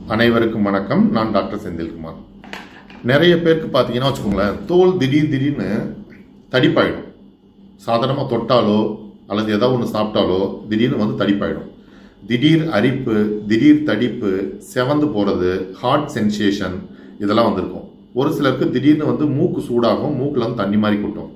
அனைவருக்கும் வணக்கம் நான் டாக்டர் செந்தில்குமார் நிறைய பேருக்கு பார்த்தீங்கன்னா வச்சுக்கோங்களேன் தோல் திடீர் திடீர்னு தடிப்பாயிடும் சாதாரணமாக தொட்டாலோ அல்லது ஏதாவது ஒன்று சாப்பிட்டாலோ திடீர்னு வந்து தடிப்பாயிடும் திடீர் அரிப்பு திடீர் தடிப்பு செவந்து போகிறது ஹார்ட் சென்சேஷன் இதெல்லாம் வந்திருக்கும் ஒரு சிலருக்கு திடீர்னு வந்து மூக்கு சூடாகும் மூக்கில் வந்து தண்ணி மாதிரி கொட்டும்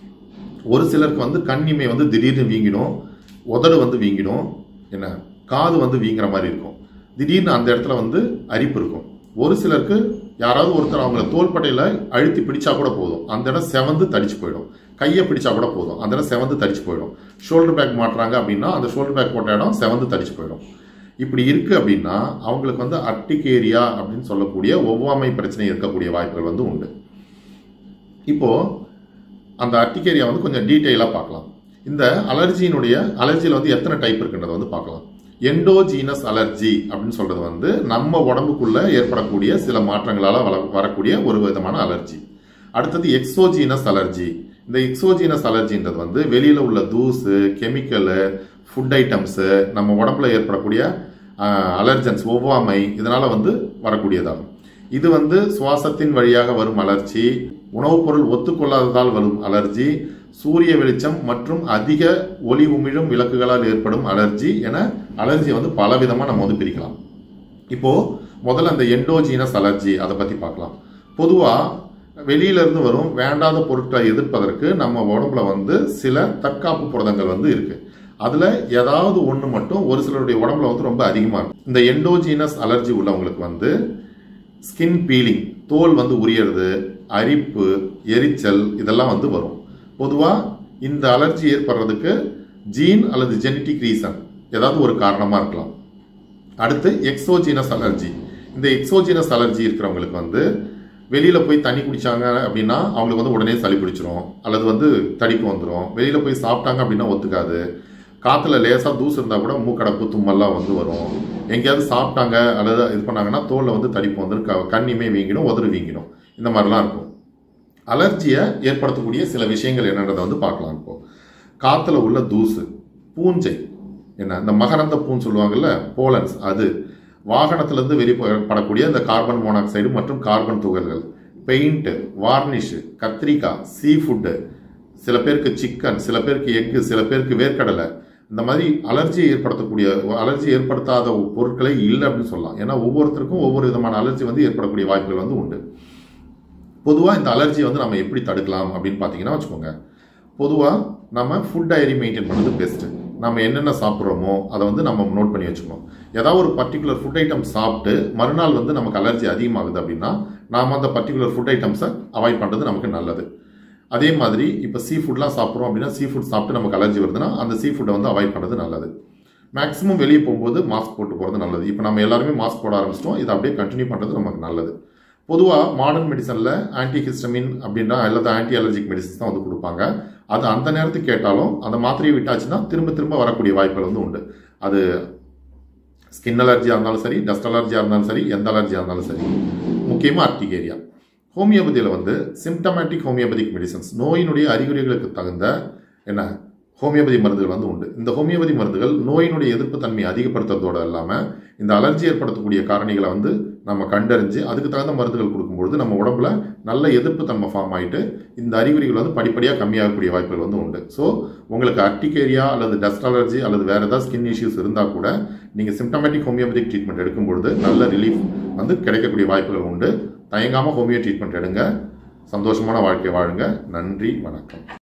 ஒரு சிலருக்கு வந்து கண்ணிமை வந்து திடீர்னு வீங்கிடும் உதடு வந்து வீங்கிடும் என்ன காது வந்து வீங்குற மாதிரி இருக்கும் திடீர்னு அந்த இடத்துல வந்து அரிப்பு இருக்கும் ஒரு சிலருக்கு யாராவது ஒருத்தர் அவங்கள தோள்பட்டையில் அழுத்தி பிடிச்சா கூட போதும் அந்த இடம் செவந்து தடிச்சு போயிடும் கையை பிடிச்சா கூட போதும் அந்த இடம் செவந்து தடிச்சு போயிடும் ஷோல்டர் பேக் மாட்டுறாங்க அப்படின்னா அந்த ஷோல்டர் பேக் போட்ட இடம் செவந்து தடிச்சு போயிடும் இப்படி இருக்கு அப்படின்னா அவங்களுக்கு வந்து அர்டிகேரியா அப்படின்னு சொல்லக்கூடிய ஒவ்வாமை பிரச்சனை இருக்கக்கூடிய வாய்ப்புகள் வந்து உண்டு இப்போ அந்த அர்டிகேரியா வந்து கொஞ்சம் டீட்டெயிலாக பார்க்கலாம் இந்த அலர்ஜியினுடைய அலர்ஜியில் வந்து எத்தனை டைப் இருக்குன்றதை வந்து பார்க்கலாம் எண்டோஜீனஸ் அலர்ஜி அப்படின்னு சொல்றது வந்து நம்ம உடம்புக்குள்ள ஏற்படக்கூடிய சில மாற்றங்களால் வள வரக்கூடிய ஒரு விதமான அலர்ஜி அடுத்தது எக்ஸோஜீனஸ் அலர்ஜி இந்த எக்ஸோஜீனஸ் அலர்ஜின்றது வந்து வெளியில உள்ள தூசு கெமிக்கலு ஃபுட் ஐட்டம்ஸு நம்ம உடம்புல ஏற்படக்கூடிய அலர்ஜன்ஸ் ஒவ்வாமை இதனால வந்து வரக்கூடியதாகும் இது வந்து சுவாசத்தின் வழியாக வரும் அலர்ஜி உணவுப் பொருள் ஒத்துக்கொள்ளாததால் வரும் அலர்ஜி சூரிய வெளிச்சம் மற்றும் அதிக ஒளி உமிழும் விளக்குகளால் ஏற்படும் அலர்ஜி என அலர்ஜி வந்து பல விதமாக நம்ம வந்து பிரிக்கலாம் இப்போ முதல்ல அந்த எண்டோஜீனஸ் அலர்ஜி அதை பற்றி பார்க்கலாம் பொதுவாக வெளியில இருந்து வரும் வேண்டாத பொருட்களை எதிர்ப்பதற்கு நம்ம உடம்புல வந்து சில தற்காப்பு புரதங்கள் வந்து இருக்கு அதுல ஏதாவது ஒன்று மட்டும் ஒரு சிலருடைய உடம்புல வந்து ரொம்ப அதிகமாக இருக்கும் இந்த எண்டோஜீனஸ் அலர்ஜி உள்ளவங்களுக்கு வந்து ஸ்கின் பீலிங் தோல் வந்து உரியறது அரிப்பு எரிச்சல் இதெல்லாம் வந்து வரும் பொதுவாக இந்த அலர்ஜி ஏற்படுறதுக்கு ஜீன் அல்லது ஜெனட்டிக் ரீசன் ஏதாவது ஒரு காரணமாக இருக்கலாம் அடுத்து எக்ஸோஜீனஸ் அலர்ஜி இந்த எக்ஸோஜீனஸ் அலர்ஜி இருக்கிறவங்களுக்கு வந்து வெளியில் போய் தண்ணி குடிச்சாங்க அப்படின்னா அவங்களுக்கு வந்து உடனே சளி பிடிச்சிரும் அல்லது வந்து தடிப்பு வந்துடும் வெளியில் போய் சாப்பிட்டாங்க அப்படின்னா ஒத்துக்காது காற்றுல லேசாக தூசு இருந்தால் கூட மூக்கடப்பு தும்மல்லாம் வந்து வரும் எங்கேயாவது சாப்பிட்டாங்க அல்லது இது பண்ணாங்கன்னா தோலில் வந்து தடிப்பு வந்துடும் க கண்ணிமே வீங்கிடும் உதறு வீங்கிடும் இந்த மாதிரிலாம் இருக்கும் அலர்ஜியை ஏற்படுத்தக்கூடிய சில விஷயங்கள் என்னன்றதை வந்து பார்க்கலாம் இப்போ காற்றுல உள்ள தூசு பூஞ்சை என்ன இந்த மகரந்த பூன்னு சொல்லுவாங்கல்ல போலன்ஸ் அது வாகனத்திலிருந்து வெளிப்படக்கூடிய இந்த கார்பன் மோனாக்சைடு மற்றும் கார்பன் துகள்கள் பெயிண்ட்டு வார்னிஷு கத்திரிக்காய் சீ ஃபுட்டு சில பேருக்கு சிக்கன் சில பேருக்கு எக்கு சில பேருக்கு வேர்க்கடலை இந்த மாதிரி அலர்ஜி ஏற்படுத்தக்கூடிய அலர்ஜி ஏற்படுத்தாத பொருட்களே இல்லை அப்படின்னு சொல்லலாம் ஏன்னா ஒவ்வொருத்தருக்கும் ஒவ்வொரு விதமான அலர்ஜி வந்து ஏற்படக்கூடிய வாய்ப்புகள் வந்து உண்டு பொதுவாக இந்த அலர்ஜியை வந்து நம்ம எப்படி தடுக்கலாம் அப்படின்னு பார்த்தீங்கன்னா வச்சுக்கோங்க பொதுவாக நம்ம ஃபுட் டயரி மெயின்டைன் பண்ணுறது பெஸ்ட்டு நம்ம என்னென்ன சாப்பிட்றோமோ அதை வந்து நம்ம நோட் பண்ணி வச்சுக்கணும் ஏதாவது ஒரு பர்டிகுலர் ஃபுட் ஐட்டம் சாப்பிட்டு மறுநாள் வந்து நமக்கு அலர்ஜி அதிகமாகுது அப்படின்னா நாம் அந்த பர்டிகுலர் ஃபுட் ஐட்டம்ஸை அவாய்ட் பண்ணுறது நமக்கு நல்லது அதே மாதிரி இப்போ சீ ஃபுட்லாம் சாப்பிட்றோம் அப்படின்னா சீ ஃபுட் சாப்பிட்டு நமக்கு அலர்ஜி வருதுன்னா அந்த சீ ஃபுட்டை வந்து அவாய்ட் பண்ணுறது நல்லது மேக்ஸிமம் வெளியே போகும்போது மாஸ்க் போட்டு போகிறது நல்லது இப்போ நம்ம எல்லாருமே மாஸ்க் போட ஆரம்பிச்சிட்டோம் இதை அப்படியே கண்டினியூ பண்ணுறது நமக்கு நல்லது பொதுவாக மாடர்ன் மெடிசனில் ஆன்டி ஹிஸ்டமின் அப்படின்னா அல்லது ஆன்டி அலர்ஜிக் மெடிசன்ஸ் தான் வந்து கொடுப்பாங்க அது அந்த நேரத்துக்கு கேட்டாலும் அந்த மாத்திரையை விட்டாச்சுன்னா திரும்ப திரும்ப வரக்கூடிய வாய்ப்புகள் வந்து உண்டு அது ஸ்கின் அலர்ஜியாக இருந்தாலும் சரி டஸ்ட் அலர்ஜியாக இருந்தாலும் சரி எந்த அலர்ஜியாக இருந்தாலும் சரி முக்கியமாக அர்டிகேரியா ஹோமியோபதியில் வந்து சிம்டமேட்டிக் ஹோமியோபதிக் மெடிசன்ஸ் நோயினுடைய அறிகுறிகளுக்கு தகுந்த என்ன ஹோமியோபதி மருந்துகள் வந்து உண்டு இந்த ஹோமியோபதி மருந்துகள் நோயினுடைய எதிர்ப்பு தன்மையை அதிகப்படுத்துறதோடு இல்லாமல் இந்த அலர்ஜி ஏற்படுத்தக்கூடிய காரணிகளை வந்து நம்ம கண்டறிஞ்சு அதுக்கு தகுந்த மருந்துகள் கொடுக்கும்பொழுது நம்ம உடம்புல நல்ல எதிர்ப்பு தன்மை ஃபார்ம் ஆகிட்டு இந்த அறிகுறிகள் வந்து படிப்படியாக கம்மியாகக்கூடிய வாய்ப்புகள் வந்து உண்டு ஸோ உங்களுக்கு அர்டிகேரியா அல்லது டஸ்ட் அலர்ஜி அல்லது வேறு ஏதாவது ஸ்கின் இஷ்யூஸ் இருந்தால் கூட நீங்கள் சிம்டமேட்டிக் ஹோமியோபதிக் ட்ரீட்மெண்ட் எடுக்கும்பொழுது நல்ல ரிலீஃப் வந்து கிடைக்கக்கூடிய வாய்ப்புகள் உண்டு தயங்காமல் ஹோமியோ ட்ரீட்மெண்ட் எடுங்க சந்தோஷமான வாழ்க்கை வாழுங்க நன்றி வணக்கம்